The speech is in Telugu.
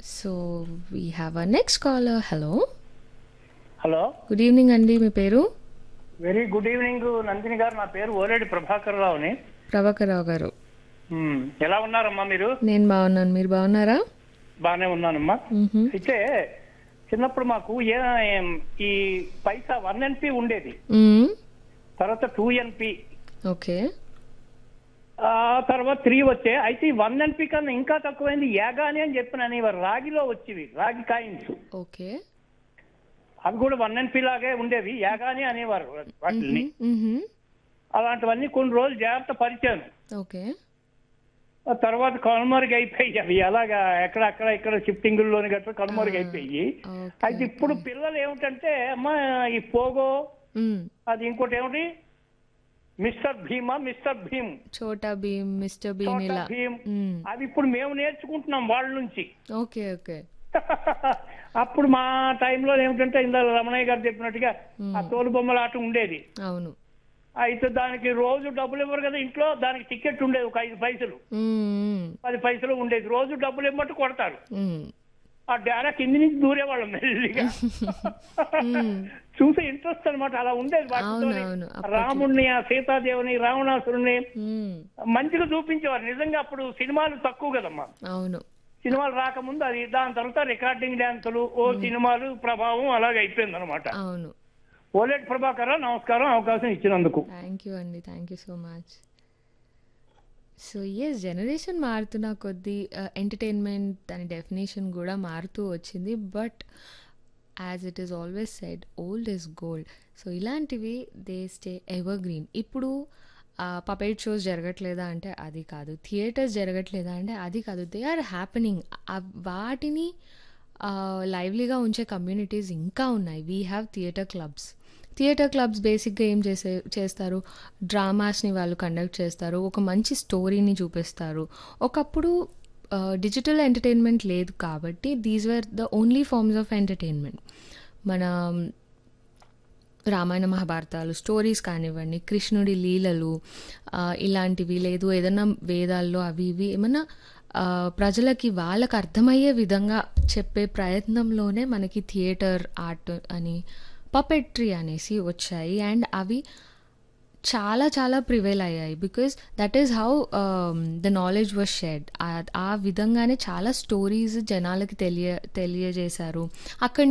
So we have a next caller hello hello good evening అండి మీ పేరు వెరీ గుడ్ ఈవినింగ్ నందిని గారు నా పేరు ఓలేడి ప్రభాకర్ రావుని ప్రభాకర్ రావు గారు మ్మ్. ఎలా ఉన్నారమ్మా మీరు నేను బాగున్నాను మీరు బాగున్నారా బాగానే ఉన్నానమ్మా మ్హూ. అయితే చిన్నప్పుడు మాకు ఏ ఈ పైసా వన్ ఎన్పి ఉండేది మ్మ్. తర్వాత టూ ఎన్పి ఓకే ఆ తర్వాత త్రీ వచ్చే అయితే ఈ వన్ ఎన్పి కన్నా ఇంకా తక్కువైంది యాగాని అని చెప్పిన అనేవారు రాగిలో వచ్చేవి రాగి కాయిన్స్ ఓకే అవి కూడా వన్ ఎన్పి లాగే ఉండేవి యాగాని అనేవారు వాటిని మ్హూ. అలాంటివన్నీ కొన్ని రోజులు జాగ్రత్త పరిచాను ఓకే ఆ తర్వాత కనుమరుగు అయిపోయి అవి అలాగా ఎక్కడ అక్కడ ఇక్కడ షిఫ్టింగ్ లోని గట్రా కనుమరుగు అయిపోయి ఓకే అయితే ఇప్పుడు పిల్లలు ఏమిటంటే అమ్మా ఈ పోగో మ్మ్. అది ఇంకోటి ఏమిటి మిస్టర్ భీమా మిస్టర్ భీమ్ చోటా భీమ్ మిస్టర్ భీమ్ చోటా ఇలా భీమ్ మ్మ్. అవి ఇప్పుడు మేము నేర్చుకుంటున్నాం వాళ్ళ నుంచి ఓకే ఓకే అప్పుడు మా టైంలో ఏమిటంటే ఇందా రమణయ్య గారు చెప్పినట్టుగా ఆ తోలు బొమ్మల ఆట ఉండేది అవును అయితే దానికి రోజు డబ్బులు ఇవ్వరు కదా ఇంట్లో దానికి టికెట్ ఉండేది ఒక ఐదు పైసలు మ్మ్. పది పైసలు ఉండేది రోజు డబ్బులు ఇవ్వమంటే కొడతారు మ్మ్. ఆ డారా కింది నుంచి దూరేవాళ్ళం మెల్లిగా చూసే ఇంట్రెస్ట్ అన్నమాట అలా ఉండేది వాటితోని. అవునవును, అప్పట్లో. రాముణ్ణి ఆ సీతాదేవిని రావణాసురుణ్ణి మ్మ్. మంచిగా చూపించేవారు నిజంగా అప్పుడు సినిమాలు తక్కువ కదమ్మా అవును సినిమాలు రాకముందు అది దాని తర్వాత రికార్డింగ్ డ్యాన్సులు ఓ సినిమాలు ప్రభావం అలాగే అయిపోయింది అనమాట అవును ఓలేట్ ప్రభాకర్ నమస్కారం అవకాశం ఇచ్చినందుకు థ్యాంక్ యూ అండి thank you so much so yes generation మారుతున్న కొద్దీ ఎంటర్టైన్మెంట్ దాని డెఫినేషన్ కూడా మారుతూ వచ్చింది but as it is always said old is gold so ఇలాంటివి దే స్టే ఎవర్ గ్రీన్ ఇప్పుడు పపేట్ షోస్ జరగట్లేదా అంటే అది కాదు థియేటర్స్ జరగట్లేదా అంటే అది కాదు దే ఆర్ హ్యాపెనింగ్ వాటిని లైవ్లీగా ఉంచే కమ్యూనిటీస్ ఇంకా ఉన్నాయి we have theatre clubs theatre clubs బేసిక్గా ఏం చేసే చేస్తారు డ్రామాస్ని వాళ్ళు కండక్ట్ చేస్తారు ఒక మంచి స్టోరీని చూపిస్తారు ఒకప్పుడు డిజిటల్ ఎంటర్టైన్మెంట్ లేదు కాబట్టి these were the only forms of entertainment మన రామాయణ మహాభారతాలు స్టోరీస్ కానివ్వండి కృష్ణుడి లీలలు ఆ, ఇలాంటివి లేదు ఏదైనా వేదాల్లో అవి ఇవి ఏమన్నా ఆ, ప్రజలకి వాళ్ళకి అర్థమయ్యే విధంగా చెప్పే ప్రయత్నంలోనే మనకి థియేటర్ ఆర్ట్ అని పపెట్రీ అనేసి వచ్చాయి అండ్ అవి చాలా చాలా ప్రివైల్ అయ్యాయి because that is how the knowledge was shared ఆ విధంగానే చాలా స్టోరీస్ జనాలకి తెలియ తెలియజేశారు అక్కడి